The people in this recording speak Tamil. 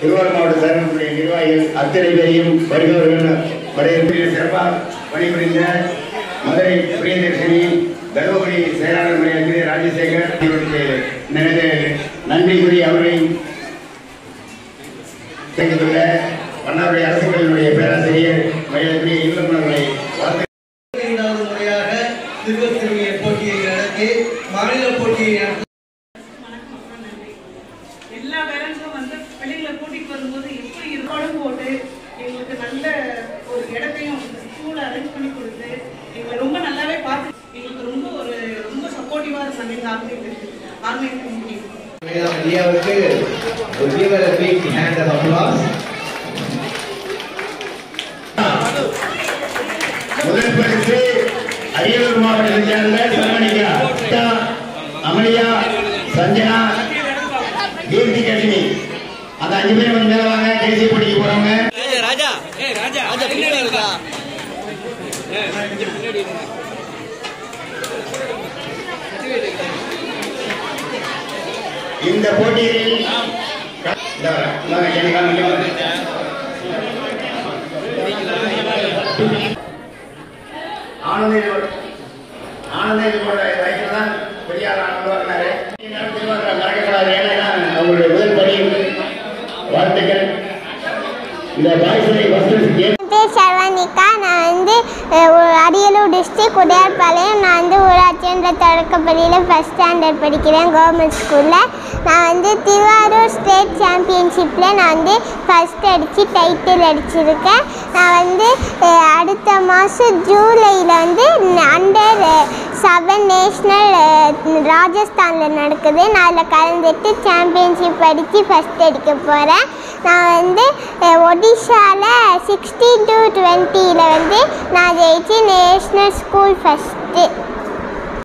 திருவாரூர் மாவட்ட சங்கத்தினுடைய நிர்வாகிகள் அத்தனை பேரையும் வருகிறவர்கள் வரவேற்று சிறப்பாக பணிபுரிந்த மதுரை பிரியதர்ஷினி தருமபுரி செயலாளர் மரியாதை ராஜசேகர் இவருக்கு எனது நன்றிக்குரிய அவரை தெரிவித்துள்ள பன்னாருடைய அரசு கல்லூரிய பேராசிரியர் மரியாதைக்குரிய இல்லமனவர்களை வாழ்த்து ஐந்தாவது முறையாக சிறுவர் சிறுமியர் போட்டியை நடத்தி மாநில போட்டியை நடத்தி எல்லா பேரண்ட்ஸும் வந்து பிள்ளைங்களை கூட்டிட்டு வரும்போது எப்படி இருக்கணும் போட்டு எங்களுக்கு நல்ல ஒரு இடத்தையும் ஸ்கூல் அரேஞ்ச் பண்ணி கொடுத்து எங்களை ரொம்ப நல்லாவே பார்த்து எங்களுக்கு ரொம்ப ஒரு ரொம்ப சப்போர்ட்டிவாக இருந்தாங்க எங்கள் ஆர்கனைசேஷன் ஆர்கனைசேஷன் டீம் மேடம் லியாவுக்கு ஒரு give her a big hand of applause. முதல் பரிசு அரியலூர் மாவட்டத்தைச் சேர்ந்த சரவணிகா அத்தா, அமலியா சஞ்சனா கீர்த்தி கட்சினி அந்த அஞ்சு பேர் கொஞ்சம் மேல வாங்க தேசிய போட்டிக்கு போறவங்க இந்த போட்டியில் இந்த வரேன். இந்தாங்க, எனக்கு காமிங்க, வாங்க. ஆனந்த ஆனந்த இதோட வயசுல தான் பெரியார் ஆனந்தாரு மறக்கக்கூடாது ஏன்னா அவங்களுடைய முதல் பணி வாழ்த்துக்கள் இந்த பாய்ஸை ஃபர்ஸ்ட் கேம் என் பேர் சர்வானிகா நான் வந்து அஹ், ஒரு அரியலூர் டிஸ்ட்ரிக் உடையார்பாளையம் நான் வந்து ஊராட்சின்ற தொடக்கப்பள்ளியில் ஃபஸ்ட் ஸ்டாண்டர்ட் படிக்கிறேன் கவர்மெண்ட் ஸ்கூலில் நான் வந்து திருவாரூர் ஸ்டேட் சாம்பியன்ஷிப்பில் நான் வந்து ஃபஸ்ட் அடித்து டைட்டில் அடிச்சிருக்கேன் நான் வந்து அஹ், அடுத்த மாதம் ஜூலையில் வந்து அண்டர் செவன் நேஷ்னல் ராஜஸ்தானில் நடக்குது நான் அதில் கலந்துட்டு சாம்பியன்ஷிப் அடித்து ஃபஸ்ட் அடிக்க போகிறேன் நான் வந்து ஒடிஷாவில் சிக்ஸ்டி டு டுவெண்ட்டியில் வந்து நான் ஜெயிச்சு நேஷ்னல் ஸ்கூல் ஃபஸ்ட்டு